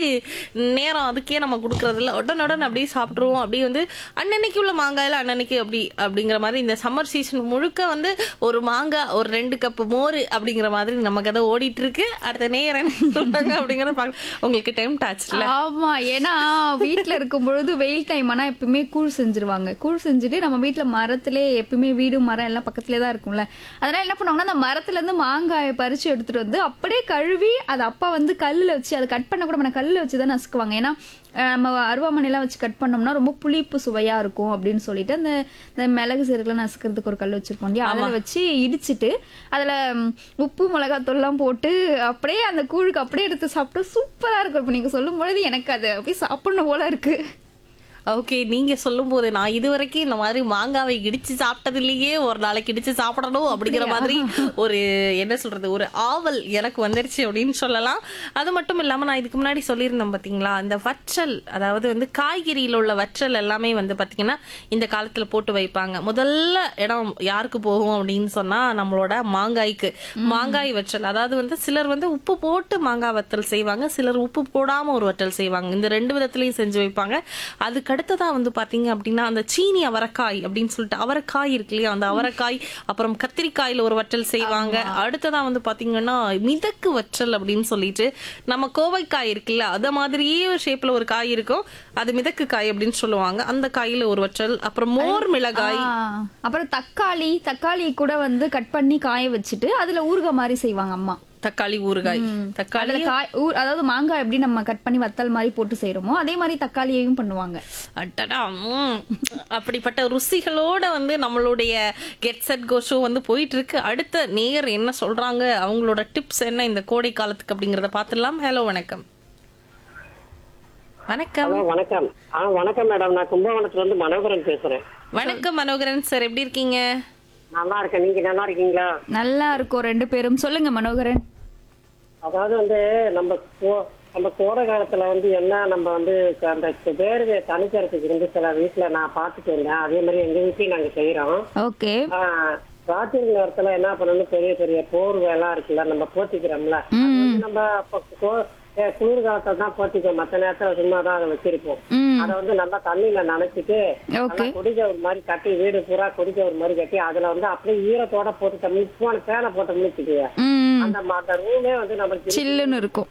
நேரம் அதுக்கே நம்ம கொடுக்கறது இல்ல உடனுடன் அப்படியே சாப்பிட்ருவோம் அப்படியே வந்து அன்னன்னைக்கு உள்ள மாங்காயில அன்னன்னைக்கு அப்படி அப்படிங்கிற மாதிரி இந்த சம்மர் சீசன் முழுக்க வந்து ஒரு மாங்காய் ஒரு ரெண்டு கப்பு மோர் அப்படிங்கிற மாதிரி நம்ம கதை ஓடிட்டு இருக்கு அடுத்த நேரம் என்ன சொல்றாங்க அப்படிங்கறத பார்க்க உங்களுக்கு டைம் டாச்சுல ஆமா ஏன்னா வீட்ல இருக்கும் பொழுது வெயில் டைம் ஆனா எப்பவுமே கூழ் செஞ்சிருவாங்க கூழ் செஞ்சுட்டு நம்ம வீட்ல மரத்திலே எப்பவுமே வீடு மரம் எல்லாம் பக்கத்துலயே தான் இருக்கும்ல அதனால என்ன பண்ணுவாங்கன்னா அந்த மரத்துல இருந்து மாங்காயை பறிச்சு எடுத்துட்டு வந்து அப்படியே கழுவி அதை அப்பா வந்து கல்லுல வச்சு அதை கட் பண்ண கூட நம்ம கல்லுல வச்சு தான் நசுக்குவாங்க ஏன்னா அஹ், நம்ம அருவாமனைலாம் வச்சு கட் பண்ணோம்னா ரொம்ப புளிப்பு சுவையா இருக்கும் அப்படின்னு சொல்லிட்டு அந்த இந்த மிளகு சீரகெல்லாம் நசுக்கிறதுக்கு ஒரு கல் வச்சிருக்கோம் இல்லையா அதில் வச்சு இடிச்சிட்டு அதுல ம், உப்பு மிளகாத்தூள்லாம் போட்டு அப்படியே அந்த கூழுக்கு அப்படியே எடுத்து சாப்பிட்டு சூப்பரா இருக்கும் இப்போ நீங்க சொல்லும் பொழுது எனக்கு அது அப்படியே சாப்பிடணும் போல இருக்கு ஓகே நீங்க சொல்லும் போது நான் இது வரைக்கும் இந்த மாதிரி மாங்காவை இடிச்சு சாப்பிட்டது இல்லையே ஒரு நாளைக்கு இடிச்சு சாப்பிடணும் அப்படிங்கிற மாதிரி ஒரு என்ன சொல்றது ஒரு ஆவல் எனக்கு வந்துருச்சு அப்படின்னு சொல்லலாம் அது மட்டும் இல்லாம நான் இதுக்கு முன்னாடி சொல்லியிருந்தேன் பாத்தீங்களா இந்த வற்றல் அதாவது வந்து காய்கறியில உள்ள வற்றல் எல்லாமே வந்து பாத்தீங்கன்னா இந்த காலத்துல போட்டு வைப்பாங்க முதல்ல இடம் யாருக்கு போகும் அப்படின்னு சொன்னா நம்மளோட மாங்காய்க்கு மாங்காய் வற்றல் அதாவது வந்து சிலர் வந்து உப்பு போட்டு மாங்காய் வத்தல் செய்வாங்க சிலர் உப்பு போடாம ஒரு வற்றல் செய்வாங்க இந்த ரெண்டு விதத்திலையும் செஞ்சு வைப்பாங்க அதுக்கு அடுத்ததா வந்து பாத்தீங்க அப்படின்னா அந்த சீனி அவரைக்காய் அப்படின்னு சொல்லிட்டு அவரைக்காய் இருக்கு இல்லையா அந்த அவரைக்காய் அப்புறம் கத்திரிக்காயில ஒரு வற்றல் செய்வாங்க அடுத்ததா வந்து பாத்தீங்கன்னா மிதக்கு வற்றல் அப்படின்னு சொல்லிட்டு நம்ம கோவைக்காய் இருக்குல்ல அத மாதிரியே ஒரு ஷேப்ல ஒரு காய் இருக்கும் அது மிதக்கு காய் அப்படின்னு சொல்லுவாங்க அந்த காயில ஒரு வற்றல் அப்புறம் மோர் மிளகாய் ஆ, அப்புறம் தக்காளி தக்காளி கூட வந்து கட் பண்ணி காய வச்சுட்டு அதுல ஊறுகாய் மாதிரி செய்வாங்க அம்மா தக்காளி ஊறுகாய் தக்காளி அதுல காய் ஊ- அதாவது மாங்காய் எப்படி நம்ம கட் பண்ணி வத்தல் மாதிரி போட்டு செய்யறோமோ அதே மாதிரி தக்காளியையும் பண்ணுவாங்க அடடா ம். அப்படிப்பட்ட ருசிகளோட வந்து நம்மளுடைய கெட் செட் கோ ஷோ வந்து போயிட்டு இருக்கு அடுத்த நேயர் என்ன சொல்றாங்க அவங்களோட டிப்ஸ் என்ன இந்த கோடை காலத்துக்கு அப்படிங்கறத பார்த்துடலாம் ஹலோ வணக்கம் வணக்கம் ஹலோ வணக்கம் ஆ வணக்கம் மேடம் நான் கும்பகோணத்துல இருந்து மனோகரன் பேசுறேன் வணக்கம் மனோகரன் சார் எப்படி இருக்கீங்க நல்லா இருக்கேன் நீங்க நல்லா இருக்கீங்களா நல்லா இருக்கும் ரெண்டு பேரும் சொல்லுங்க மனோகரன் அதாவது வந்து நம்ம கோ- நம்ம கோடை காலத்துல வந்து என்ன நம்ம வந்து அந்த வேர்வையை தணிக்கிறதுக்கு இருந்து சில வீட்டுல நான் பார்த்துட்டு இருந்தேன் அதே மாதிரி எங்க வீட்லயும் நாங்க செய்யறோம் ஓகே ஆஹ், ராத்திரி நேரத்துல என்ன பண்ணணும் பெரிய பெரிய போர்வை எல்லாம் இருக்குல்ல நம்ம போத்திக்கிறோம்ல அது வந்து நம்ம அப்ப கோ- அஹ் குளிர் காலத்துல தான் போத்திக்குவோம் மத்த நேரத்துல சும்மா தான் அதை வச்சிருப்போம் ம் அதை வந்து நல்லா தண்ணியில நனைச்சிட்டு ஓகே நல்லா குடிக்க ஒரு மாதிரி கட்டி வீடு பூரா குடிக்க ஒரு மாதிரி கட்டி அதுல வந்து அப்படியே ஈரத்தோட போட்டுட்டோம்னு போன பேனை போட்டோம்னு வச்சுக்கோங்க ம் அந்த ம- அந்த ரூமே வந்து நமக்கு சில்லுன்னு இருக்கும்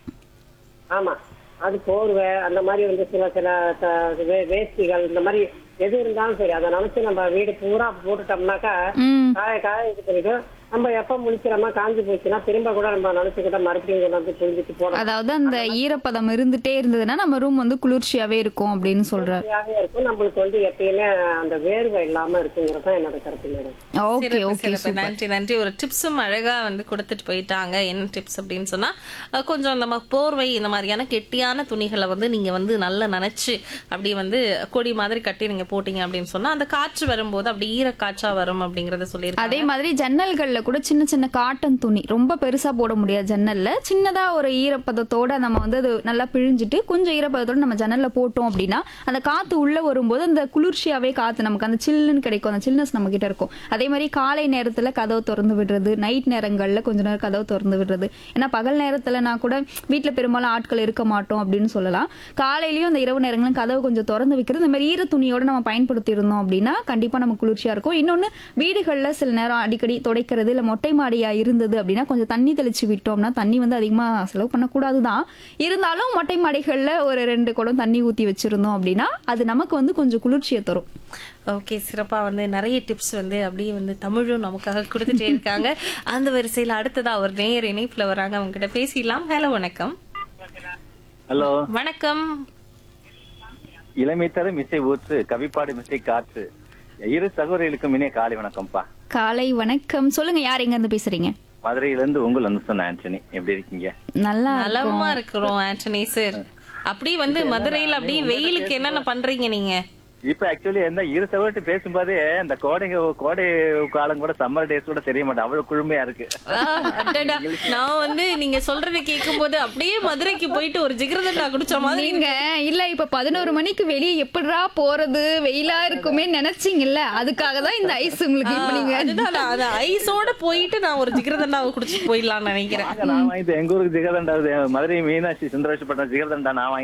ஆமா அது போர்வை அந்த மாதிரி வந்து சில சில த- வே- வேஷ்டிகள் இந்த மாதிரி எது இருந்தாலும் சரி அதை நினைச்சு நம்ம வீடு பூரா போட்டுட்டோம்னாக்கா ம் காய காய இது பண்ணிட்டு நம்ம எப்ப முடிக்கிறோமா காஞ்சி போச்சுன்னா திரும்ப கூட நம்ம நினைச்சுக்கிட்ட மறுபடியும் கொண்டு வந்து புரிஞ்சுட்டு போனோம் அதாவது அந்த ஈரப்பதம் இருந்துட்டே இருந்ததுன்னா நம்ம ரூம் வந்து குளிர்ச்சியாவே இருக்கும் அப்படின்னு சொல்றாரு இருக்கும் நம்மளுக்கு வந்து எப்பயுமே அந்த வேர்வை இல்லாம இருக்குங்கிறது தான் என்னோட கருத்து மேடம் ஓகே சிறப்பு, ஓகே சிறப்பு. நன்றி நன்றி ஒரு டிப்ஸும் அழகா வந்து கொடுத்துட்டு போயிட்டாங்க என்ன டிப்ஸ் அப்படின்னு சொன்னா அஹ், கொஞ்சம் நம்ம போர்வை இந்த மாதிரியான கெட்டியான துணிகளை வந்து நீங்க வந்து நல்லா நனைச்சு அப்படி வந்து கொடி மாதிரி கட்டி நீங்க போட்டீங்க அப்படின்னு சொன்னா அந்த காற்று வரும்போது அப்படி ஈர காற்றா வரும் அப்படிங்கறத சொல்லியிருக்காங்க அதே மாதிரி ஜன்னல்கள்ல கூட சின்ன சின்ன காட்டன் துணி ரொம்ப பெருசா போட முடியாது ஜன்னல்ல சின்னதா ஒரு ஈரப்பதத்தோட நம்ம வந்து அது நல்லா பிழிஞ்சிட்டு கொஞ்சம் ஈரப்பதத்தோட நம்ம ஜன்னல்ல போட்டோம் அப்படின்னா அந்த காத்து உள்ள வரும்போது அந்த குளிர்ச்சியாவே காத்து நமக்கு அந்த சில்லுன்னு கிடைக்கும் அந்த சில்னஸ் நம்ம கிட்ட இருக்கும் அதே மாதிரி காலை நேரத்துல கதவு திறந்து விடுறது நைட் நேரங்கள்ல கொஞ்ச நேரம் கதவு திறந்து விடுறது ஏன்னா பகல் நேரத்துலனா கூட வீட்ல பெரும்பாலும் ஆட்கள் இருக்க மாட்டோம் அப்படின்னு சொல்லலாம் காலையிலயும் அந்த இரவு நேரங்களும் கதவு கொஞ்சம் திறந்து வைக்கிறது இந்த மாதிரி ஈர துணியோட நம்ம பயன்படுத்தி இருந்தோம் அப்படின்னா கண்டிப்பா நம்ம குளிர்ச்சியா இருக்கும் இன்னொன்னு வீடுகள்ல சில நேரம் அடிக்கடி துடைக்கிறது இல்ல மொட்டை மாடியா இருந்தது அப்படின்னா கொஞ்சம் தண்ணி தெளிச்சு விட்டோம்னா தண்ணி வந்து அதிகமா செலவு பண்ணக்கூடாது தான் இருந்தாலும் மொட்டை மாடிகள்ல ஒரு ரெண்டு குடம் தண்ணி ஊத்தி வச்சிருந்தோம் அப்படின்னா அது நமக்கு வந்து கொஞ்சம் குளிர்ச்சியை தரும் ஓகே சிறப்பா வந்து நிறைய டிப்ஸ் வந்து அப்படியே வந்து தமிழும் நமக்காக கொடுத்துட்டே இருக்காங்க அந்த வரிசையில அடுத்ததா ஒரு நேயர் இணைப்புல வராங்க அவங்க கிட்ட பேசிடலாம் ஹலோ வணக்கம் ஹலோ வணக்கம் இளமை தரும் இசை ஊற்று கவிப்பாடு மிசை காற்று இரு சகோதரிகளுக்கும் இனிய காலை வணக்கம்ப்பா காலை வணக்கம் சொல்லுங்க யார் எங்க இருந்து பேசுறீங்க மதுரையிலிருந்து உங்கள் வந்து சொன்ன ஆண்டனி எப்படி இருக்கீங்க நல்லா நலமா இருக்கிறோம் ஆண்டனி சார் அப்படி வந்து மதுரையில அப்படியே வெயிலுக்கு என்னென்ன பண்றீங்க நீங்க இப்ப ஆக்சுவலி என்ன இரு சகோதரி பேசும்போதே இந்த கோடை கோடை காலம் கூட சம்மர் டேஸ் கூட தெரிய மாட்டேன் அவ்வளவு குழுமையா இருக்கு ஆ, அடடா. நான் வந்து நீங்க சொல்றதை கேட்கும்போது அப்படியே மதுரைக்கு போயிட்டு ஒரு ஜிகிரதண்டா குடிச்ச மாதிரி நீங்க இல்ல இப்ப பதினோரு மணிக்கு வெளியே எப்படிடா போறது வெயிலா இருக்குமே நினைச்சீங்கல்ல அதுக்காக தான் இந்த ஐஸ் உங்களுக்கு இப்ப நீங்க அதுதான் நான் அந்த ஐஸோட போயிட்டு நான் ஒரு ஜிகிரதண்டாவை குடிச்சிட்டு போயிடலாம்னு நினைக்கிறேன் நான் வாங்கிட்டு எங்க ஊருக்கு ஜிகர்தண்டா மதுரை மீனாட்சி சுந்தரேஸ்வரப்பட்டினம் ஜிகர்தண்டா நான் வாங்கி